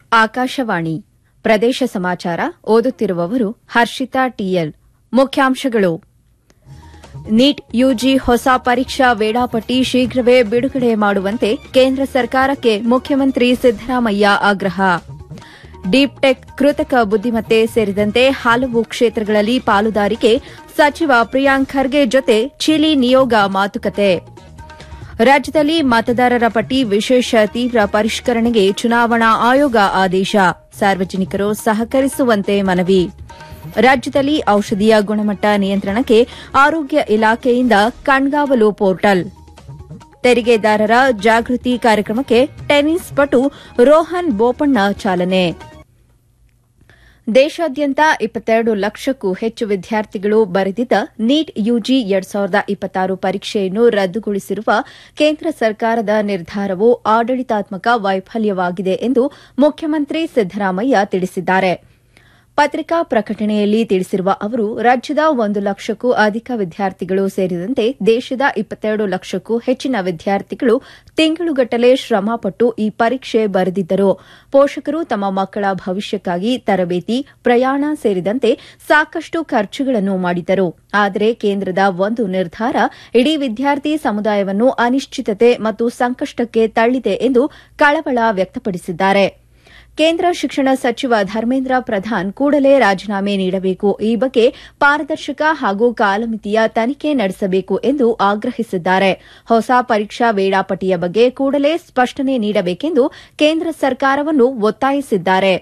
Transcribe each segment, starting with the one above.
ಆಕಾಶವಾಣಿ ಪ್ರದೇಶ ಸಮಾಚಾರ ಓದುತ್ತಿರುವವರು ಹರ್ಷಿತಾ ಟಿಎಲ್ ಮುಖ್ಯಾಂಶಗಳು ನೀಟ್ ಯುಜಿ ಹೊಸ ಪರೀಕ್ಷಾ ವೇಳಾಪಟ್ಟಿ ಶೀಘ್ರವೇ ಬಿಡುಗಡೆ ಮಾಡುವಂತೆ ಕೇಂದ್ರ ಸರ್ಕಾರಕ್ಕೆ ಮುಖ್ಯಮಂತ್ರಿ ಸಿದ್ದರಾಮಯ್ಯ ಆಗ್ರಹ ಡೀಪ್ ಟೆಕ್ ಕೃತಕ ಬುದ್ದಿಮತ್ತೆ ಸೇರಿದಂತೆ ಹಲವು ಕ್ಷೇತ್ರಗಳಲ್ಲಿ ಪಾಲುದಾರಿಕೆ ಸಚಿವ ಪ್ರಿಯಾಂಕ್ ಖರ್ಗೆ ಜೊತೆ ಚಿಲಿ ನಿಯೋಗ ಮಾತುಕತೆ ರಾಜ್ಯದಲ್ಲಿ ಮತದಾರರ ಪಟ್ಟಿ ವಿಶೇಷ ತೀವ್ರ ಪರಿಷ್ಕರಣೆಗೆ ಚುನಾವಣಾ ಆಯೋಗ ಆದೇಶ ಸಾರ್ವಜನಿಕರು ಸಹಕರಿಸುವಂತೆ ಮನವಿ ರಾಜ್ಯದಲ್ಲಿ ಔಷಧಿಯ ಗುಣಮಟ್ಟ ನಿಯಂತ್ರಣಕ್ಕೆ ಆರೋಗ್ಯ ಇಲಾಖೆಯಿಂದ ಕಣ್ಗಾವಲು ಪೋರ್ಟಲ್ ತೆರಿಗೆದಾರರ ಜಾಗೃತಿ ಕಾರ್ಯಕ್ರಮಕ್ಕೆ ಟೆನ್ನಿಸ್ ಪಟು ರೋಹನ್ ಬೋಪಣ್ಣ ಚಾಲನೆ ದೇಶಾದ್ಯಂತ ಇಪ್ಪತ್ತೆರಡು ಲಕ್ಷಕ್ಕೂ ಹೆಚ್ಚು ವಿದ್ಯಾರ್ಥಿಗಳು ಬರೆದಿದ್ದ ನೀಟ್ ಯುಜಿ ಎರಡ್ ಸಾವಿರದ ಇಪ್ಪತ್ತಾರು ಪರೀಕ್ಷೆಯನ್ನು ರದ್ದುಗೊಳಿಸಿರುವ ಕೇಂದ್ರ ಸರ್ಕಾರದ ನಿರ್ಧಾರವು ಆಡಳಿತಾತ್ಮಕ ವೈಫಲ್ಯವಾಗಿದೆ ಎಂದು ಮುಖ್ಯಮಂತ್ರಿ ಸಿದ್ದರಾಮಯ್ಯ ತಿಳಿಸಿದ್ದಾರೆ ಪತ್ರಿಕಾ ಪ್ರಕಟಣೆಯಲ್ಲಿ ತಿಳಿಸಿರುವ ಅವರು ರಾಜ್ಯದ ಒಂದು ಲಕ್ಷಕ್ಕೂ ಅಧಿಕ ವಿದ್ಯಾರ್ಥಿಗಳು ಸೇರಿದಂತೆ ದೇಶದ ಇಪ್ಪತ್ತೆರಡು ಲಕ್ಷಕ್ಕೂ ಹೆಚ್ಚಿನ ವಿದ್ಯಾರ್ಥಿಗಳು ತಿಂಗಳುಗಟ್ಟಲೆ ಶ್ರಮಪಟ್ಟು ಈ ಪರೀಕ್ಷೆ ಬರೆದಿದ್ದರು ಪೋಷಕರು ತಮ್ಮ ಮಕ್ಕಳ ಭವಿಷ್ಯಕ್ಕಾಗಿ ತರಬೇತಿ ಪ್ರಯಾಣ ಸೇರಿದಂತೆ ಸಾಕಷ್ಟು ಖರ್ಚುಗಳನ್ನು ಮಾಡಿದ್ದರು ಆದರೆ ಕೇಂದ್ರದ ಒಂದು ನಿರ್ಧಾರ ಇಡೀ ವಿದ್ಯಾರ್ಥಿ ಸಮುದಾಯವನ್ನು ಅನಿಶ್ಚಿತತೆ ಮತ್ತು ಸಂಕಷ್ಟಕ್ಕೆ ತಳ್ಳಿದೆ ಎಂದು ಕಳವಳ ವ್ಯಕ್ತಪಡಿಸಿದ್ದಾರೆ ಕೇಂದ್ರ ಶಿಕ್ಷಣ ಸಚಿವ ಧರ್ಮೇಂದ್ರ ಪ್ರಧಾನ್ ಕೂಡಲೇ ರಾಜೀನಾಮೆ ನೀಡಬೇಕು ಈ ಬಗ್ಗೆ ಪಾರದರ್ಶಕ ಹಾಗೂ ಕಾಲಮಿತಿಯ ತನಿಖೆ ನಡೆಸಬೇಕು ಎಂದು ಆಗ್ರಹಿಸಿದ್ದಾರೆ ಹೊಸ ಪರೀಕ್ಷಾ ವೇಳಾಪಟ್ಟಿಯ ಬಗ್ಗೆ ಕೂಡಲೇ ಸ್ಪಷ್ಟನೆ ನೀಡಬೇಕೆಂದು ಕೇಂದ್ರ ಸರ್ಕಾರವನ್ನು ಒತ್ತಾಯಿಸಿದ್ದಾರೆ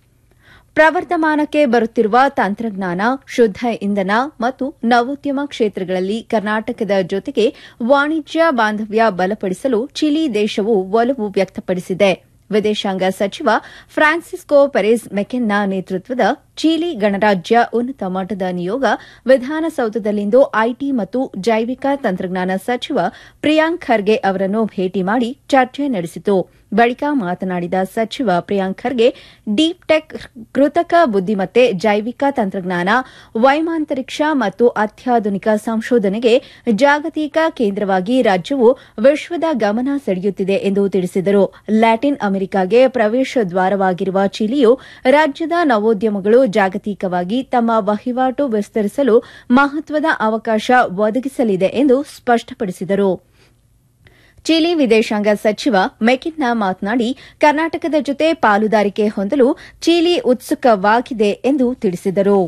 ಪ್ರವರ್ಧಮಾನಕ್ಕೆ ಬರುತ್ತಿರುವ ತಂತ್ರಜ್ಞಾನ ಶುದ್ದ ಇಂಧನ ಮತ್ತು ನವೋದ್ಯಮ ಕ್ಷೇತ್ರಗಳಲ್ಲಿ ಕರ್ನಾಟಕದ ಜೊತೆಗೆ ವಾಣಿಜ್ಯ ಬಾಂಧವ್ಯ ಬಲಪಡಿಸಲು ಚಿಲಿ ದೇಶವು ಒಲವು ವ್ಯಕ್ತಪಡಿಸಿದೆ ವಿದೇಶಾಂಗ ಸಚಿವ ಫ್ರಾನ್ಸಿಸ್ಕೋ ಪೆರೆಸ್ ಮೆಕೆನ್ನ ನೇತೃತ್ವದ ಚೀಲಿ ಗಣರಾಜ್ಯ ಉನ್ನತ ಮಟ್ಟದ ನಿಯೋಗ ವಿಧಾನಸೌಧದಲ್ಲಿಂದು ಐಟಿ ಮತ್ತು ಜೈವಿಕ ತಂತ್ರಜ್ಞಾನ ಸಚಿವ ಪ್ರಿಯಾಂಕ್ ಖರ್ಗೆ ಅವರನ್ನು ಭೇಟಿ ಮಾಡಿ ಚರ್ಚೆ ನಡೆಸಿತು ಬಳಿಕ ಮಾತನಾಡಿದ ಸಚಿವ ಪ್ರಿಯಾಂಕ್ ಖರ್ಗೆ ಡೀಪ್ ಟೆಕ್ ಕೃತಕ ಬುದ್ದಿಮತ್ತೆ ಜೈವಿಕ ತಂತ್ರಜ್ಞಾನ ವೈಮಾಂತರಿಕ್ಷ ಮತ್ತು ಅತ್ಯಾಧುನಿಕ ಸಂಶೋಧನೆಗೆ ಜಾಗತಿಕ ಕೇಂದ್ರವಾಗಿ ರಾಜ್ಯವು ವಿಶ್ವದ ಗಮನ ಸೆಳೆಯುತ್ತಿದೆ ಎಂದು ತಿಳಿಸಿದರು ಲ್ಯಾಟಿನ್ ಅಮೆರಿಕಾಗೆ ಪ್ರವೇಶ ದ್ವಾರವಾಗಿರುವ ಚಿಲಿಯು ರಾಜ್ಯದ ನವೋದ್ಯಮಗಳು ಜಾಗತಿಕವಾಗಿ ತಮ್ಮ ವಹಿವಾಟು ವಿಸ್ತರಿಸಲು ಮಹತ್ವದ ಅವಕಾಶ ಒದಗಿಸಲಿದೆ ಎಂದು ಸ್ಪಷ್ಟಪಡಿಸಿದರು ಚಿಲಿ ವಿದೇಶಾಂಗ ಸಚಿವ ಮೆಕಿನ್ನ ಮಾತನಾಡಿ ಕರ್ನಾಟಕದ ಜೊತೆ ಪಾಲುದಾರಿಕೆ ಹೊಂದಲು ಚಿಲಿ ಉತ್ಸುಕವಾಗಿದೆ ಎಂದು ತಿಳಿಸಿದರು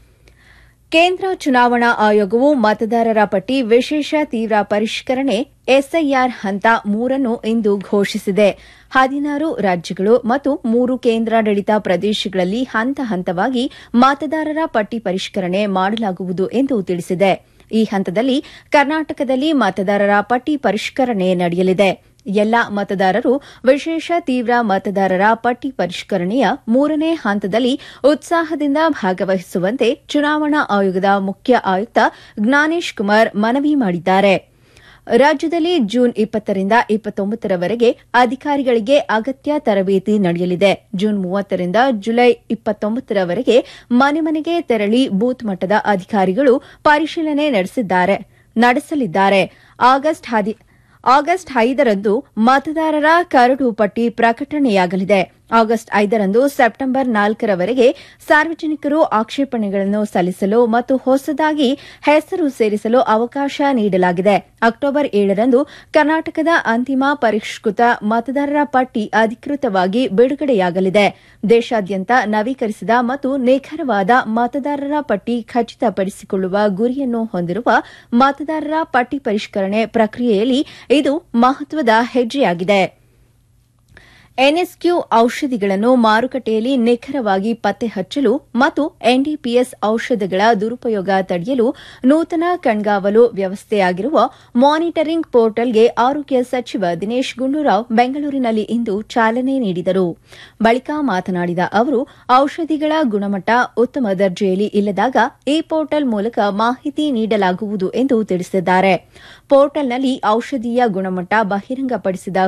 ಕೇಂದ್ರ ಚುನಾವಣಾ ಆಯೋಗವು ಮತದಾರರ ಪಟ್ಟಿ ವಿಶೇಷ ತೀವ್ರ ಪರಿಷ್ಕರಣೆ ಎಸ್ಐಆರ್ ಹಂತ ಮೂರನ್ನು ಇಂದು ಘೋಷಿಸಿದೆ ಹದಿನಾರು ರಾಜ್ಯಗಳು ಮತ್ತು ಮೂರು ಕೇಂದ್ರಾಡಳಿತ ಪ್ರದೇಶಗಳಲ್ಲಿ ಹಂತ ಹಂತವಾಗಿ ಮತದಾರರ ಪಟ್ಟಿ ಪರಿಷ್ಕರಣೆ ಮಾಡಲಾಗುವುದು ಎಂದು ತಿಳಿಸಿದೆ ಈ ಹಂತದಲ್ಲಿ ಕರ್ನಾಟಕದಲ್ಲಿ ಮತದಾರರ ಪಟ್ಟಿ ಪರಿಷ್ಕರಣೆ ನಡೆಯಲಿದೆ ಎಲ್ಲಾ ಮತದಾರರು ವಿಶೇಷ ತೀವ್ರ ಮತದಾರರ ಪಟ್ಟಿ ಪರಿಷ್ಕರಣೆಯ ಮೂರನೇ ಹಂತದಲ್ಲಿ ಉತ್ಸಾಹದಿಂದ ಭಾಗವಹಿಸುವಂತೆ ಚುನಾವಣಾ ಆಯೋಗದ ಮುಖ್ಯ ಆಯುಕ್ತ ಜ್ಞಾನೇಶ್ ಕುಮಾರ್ ಮನವಿ ಮಾಡಿದ್ದಾರೆ ರಾಜ್ಯದಲ್ಲಿ ಜೂನ್ ಇಪ್ಪತ್ತರಿಂದ ಇಪ್ಪತ್ತೊಂಬತ್ತರವರೆಗೆ ಅಧಿಕಾರಿಗಳಿಗೆ ಅಗತ್ಯ ತರಬೇತಿ ನಡೆಯಲಿದೆ ಜೂನ್ ಮೂವತ್ತರಿಂದ ಜುಲೈ ಇಪ್ಪತ್ತೊಂಬತ್ತರವರೆಗೆ ಮನೆ ಮನೆಗೆ ತೆರಳಿ ಬೂತ್ ಮಟ್ಟದ ಅಧಿಕಾರಿಗಳು ಪರಿಶೀಲನೆ ನಡೆಸಲಿದ್ದಾರೆ ಆಗಸ್ಟ್ ಐದರಂದು ಮತದಾರರ ಕರಡು ಪಟ್ಟಿ ಪ್ರಕಟಣೆಯಾಗಲಿದೆ ಆಗಸ್ಟ್ ಐದರಂದು ಸೆಪ್ಟಂಬರ್ ನಾಲ್ಕರವರೆಗೆ ಸಾರ್ವಜನಿಕರು ಆಕ್ಷೇಪಣೆಗಳನ್ನು ಸಲ್ಲಿಸಲು ಮತ್ತು ಹೊಸದಾಗಿ ಹೆಸರು ಸೇರಿಸಲು ಅವಕಾಶ ನೀಡಲಾಗಿದೆ ಅಕ್ಟೋಬರ್ ಏಳರಂದು ಕರ್ನಾಟಕದ ಅಂತಿಮ ಪರಿಷ್ಕೃತ ಮತದಾರರ ಪಟ್ಟಿ ಅಧಿಕೃತವಾಗಿ ಬಿಡುಗಡೆಯಾಗಲಿದೆ ದೇಶಾದ್ಯಂತ ನವೀಕರಿಸಿದ ಮತ್ತು ನಿಖರವಾದ ಮತದಾರರ ಪಟ್ಟಿ ಖಚಿತಪಡಿಸಿಕೊಳ್ಳುವ ಗುರಿಯನ್ನು ಹೊಂದಿರುವ ಮತದಾರರ ಪಟ್ಟಿ ಪರಿಷ್ಕರಣೆ ಪ್ರಕ್ರಿಯೆಯಲ್ಲಿ ಇದು ಮಹತ್ವದ ಹೆಜ್ಜೆಯಾಗಿದೆ ಎನ್ಎಸ್ಕ್ಯೂ ಔಷಧಿಗಳನ್ನು ಮಾರುಕಟ್ಟೆಯಲ್ಲಿ ನಿಖರವಾಗಿ ಪತ್ತೆ ಹಚ್ಚಲು ಮತ್ತು ಎನ್ಡಿಪಿಎಸ್ ಔಷಧಗಳ ದುರುಪಯೋಗ ತಡೆಯಲು ನೂತನ ಕಣ್ಗಾವಲು ವ್ಯವಸ್ಥೆಯಾಗಿರುವ ಮಾನಿಟರಿಂಗ್ ಪೋರ್ಟಲ್ಗೆ ಆರೋಗ್ಯ ಸಚಿವ ದಿನೇಶ್ ಗುಂಡೂರಾವ್ ಬೆಂಗಳೂರಿನಲ್ಲಿ ಇಂದು ಚಾಲನೆ ನೀಡಿದರು ಬಳಿಕ ಮಾತನಾಡಿದ ಅವರು ಔಷಧಿಗಳ ಗುಣಮಟ್ಟ ಉತ್ತಮ ದರ್ಜೆಯಲ್ಲಿ ಇಲ್ಲದಾಗ ಈ ಪೋರ್ಟಲ್ ಮೂಲಕ ಮಾಹಿತಿ ನೀಡಲಾಗುವುದು ಎಂದು ತಿಳಿಸಿದ್ದಾರೆ ಪೋರ್ಟಲ್ನಲ್ಲಿ ಔಷಧೀಯ ಗುಣಮಟ್ಟ ಬಹಿರಂಗಪಡಿಸಿದ